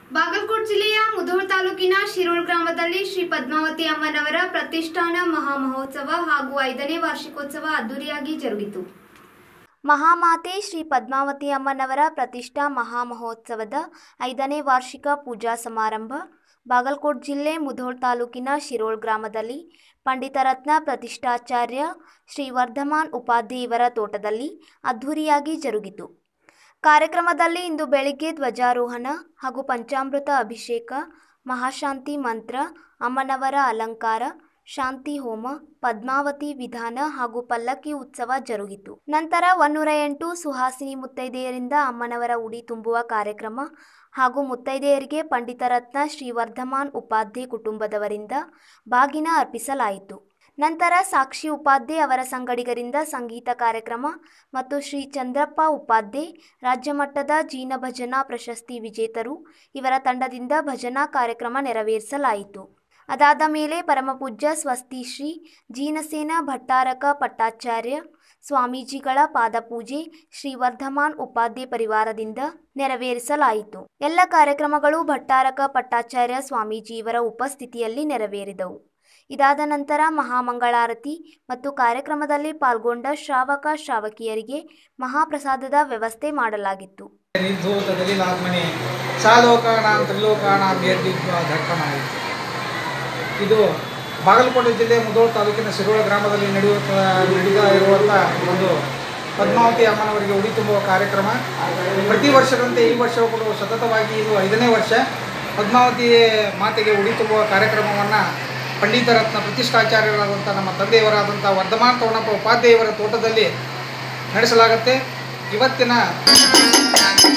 ಬಾಗಲಕೋಟ್ ಜಿಲ್ಲೆಯ ಮುಧೋಳ್ ತಾಲೂಕಿನ ಶಿರೋಳ್ ಗ್ರಾಮದಲ್ಲಿ ಶ್ರೀ ಪದ್ಮಾವತಿ ಅಮ್ಮನವರ ಪ್ರತಿಷ್ಠಾನ ಮಹಾಮಹೋತ್ಸವ ಹಾಗೂ ಐದನೇ ವಾರ್ಷಿಕೋತ್ಸವ ಅದ್ದೂರಿಯಾಗಿ ಜರುಗಿತು ಮಹಾಮಾತೆ ಶ್ರೀ ಪದ್ಮಾವತಿ ಅಮ್ಮನವರ ಪ್ರತಿಷ್ಠಾ ಮಹಾಮಹೋತ್ಸವದ ಐದನೇ ವಾರ್ಷಿಕ ಪೂಜಾ ಸಮಾರಂಭ ಬಾಗಲಕೋಟ್ ಜಿಲ್ಲೆ ಮುಧೋಳ್ ತಾಲೂಕಿನ ಶಿರೋಳ್ ಗ್ರಾಮದಲ್ಲಿ ಪಂಡಿತರತ್ನ ಪ್ರತಿಷ್ಠಾಚಾರ್ಯ ಶ್ರೀ ವರ್ಧಮಾನ್ ಉಪಾಧ್ಯ ಇವರ ತೋಟದಲ್ಲಿ ಅದ್ಧೂರಿಯಾಗಿ ಜರುಗಿತು ಕಾರ್ಯಕ್ರಮದಲ್ಲಿ ಇಂದು ಬೆಳಿಗ್ಗೆ ಧ್ವಜಾರೋಹಣ ಹಾಗೂ ಪಂಚಾಮೃತ ಅಭಿಷೇಕ ಮಹಾಶಾಂತಿ ಮಂತ್ರ ಅಮ್ಮನವರ ಅಲಂಕಾರ ಶಾಂತಿ ಹೋಮ ಪದ್ಮಾವತಿ ವಿಧಾನ ಹಾಗೂ ಪಲ್ಲಕ್ಕಿ ಉತ್ಸವ ಜರುಗಿತು ನಂತರ ಒನ್ನೂರ ಎಂಟು ಸುಹಾಸಿನಿ ಮುತ್ತೈದೆಯರಿಂದ ಅಮ್ಮನವರ ಉಡಿ ತುಂಬುವ ಕಾರ್ಯಕ್ರಮ ಹಾಗೂ ಮುತ್ತೈದೆಯರಿಗೆ ಪಂಡಿತರತ್ನ ಶ್ರೀ ವರ್ಧಮಾನ್ ಉಪಾಧ್ಯ ಕುಟುಂಬದವರಿಂದ ಬಾಗಿನ ಅರ್ಪಿಸಲಾಯಿತು ನಂತರ ಸಾಕ್ಷಿ ಉಪಾಧ್ಯ ಅವರ ಸಂಗಡಿಗರಿಂದ ಸಂಗೀತ ಕಾರ್ಯಕ್ರಮ ಮತ್ತು ಶ್ರೀ ಚಂದ್ರಪ್ಪ ಉಪಾಧ್ಯ ರಾಜ್ಯಮಟ್ಟದ ಜೀನ ಭಜನಾ ಪ್ರಶಸ್ತಿ ವಿಜೇತರು ಇವರ ತಂಡದಿಂದ ಭಜನಾ ಕಾರ್ಯಕ್ರಮ ನೆರವೇರಿಸಲಾಯಿತು ಅದಾದ ಮೇಲೆ ಪರಮಪೂಜ್ಯ ಸ್ವಸ್ತಿ ಶ್ರೀ ಜೀನಸೇನ ಭಟ್ಟಾರಕ ಪಟ್ಟಾಚಾರ್ಯ ಸ್ವಾಮೀಜಿಗಳ ಪಾದಪೂಜೆ ಶ್ರೀ ವರ್ಧಮಾನ್ ಉಪಾಧ್ಯ ಪರಿವಾರದಿಂದ ನೆರವೇರಿಸಲಾಯಿತು ಎಲ್ಲ ಕಾರ್ಯಕ್ರಮಗಳು ಭಟ್ಟಾರಕ ಪಟ್ಟಾಚಾರ್ಯ ಸ್ವಾಮೀಜಿಯವರ ಉಪಸ್ಥಿತಿಯಲ್ಲಿ ನೆರವೇರಿದವು ಇದಾದ ನಂತರ ಮಹಾಮಂಗಳಾರತಿ ಮತ್ತು ಕಾರ್ಯಕ್ರಮದಲ್ಲಿ ಪಾಲ್ಗೊಂಡ ಶ್ರಾವಕ ಶ್ರಾವಕಿಯರಿಗೆ ಮಹಾಪ್ರಸಾದದ ವ್ಯವಸ್ಥೆ ಮಾಡಲಾಗಿತ್ತು ನಿರ್ಧೂತ ದಲಿಲಾತ್ಮನೆ ಸಾಲೋಕಾಣಾಂ ತ್ರಿಲೋಕಾಣಾಂ ಯದ್ವಿದ್ವಾ ದರ್ಪಣಾಯಿತು ಇದು ಬಾಗಲಕೋಟೆ ಜಿಲ್ಲೆ ಮುಧೋಳ ತಾಲೂಕಿನ ಶಿರೋಳ ಗ್ರಾಮದಲ್ಲಿ ನಡೆಯುವ ನಡೀತಾ ಇರುವಂಥ ಒಂದು ಪದ್ಮಾವತಿ ಅಮ್ಮನವರಿಗೆ ಉಡಿ ತುಂಬುವ ಕಾರ್ಯಕ್ರಮ ಪ್ರತಿ ವರ್ಷದಂತೆ ಈ ವರ್ಷವೂ ಕೂಡ ಸತತವಾಗಿ ಇದು ಐದನೇ ವರ್ಷ ಪದ್ಮಾವತಿ ಮಾತೆಗೆ ಉಡಿ ತುಂಬುವ ಕಾರ್ಯಕ್ರಮವನ್ನು ಪಂಡಿತರತ್ನ ಪ್ರತಿಷ್ಠಾಚಾರ್ಯರಾದಂಥ ನಮ್ಮ ತಂದೆಯವರಾದಂಥ ವರ್ಧಮಾನ್ ತವಣಪ್ಪ ಉಪಾಧ್ಯಾಯವರ ತೋಟದಲ್ಲಿ ನಡೆಸಲಾಗುತ್ತೆ ಇವತ್ತಿನ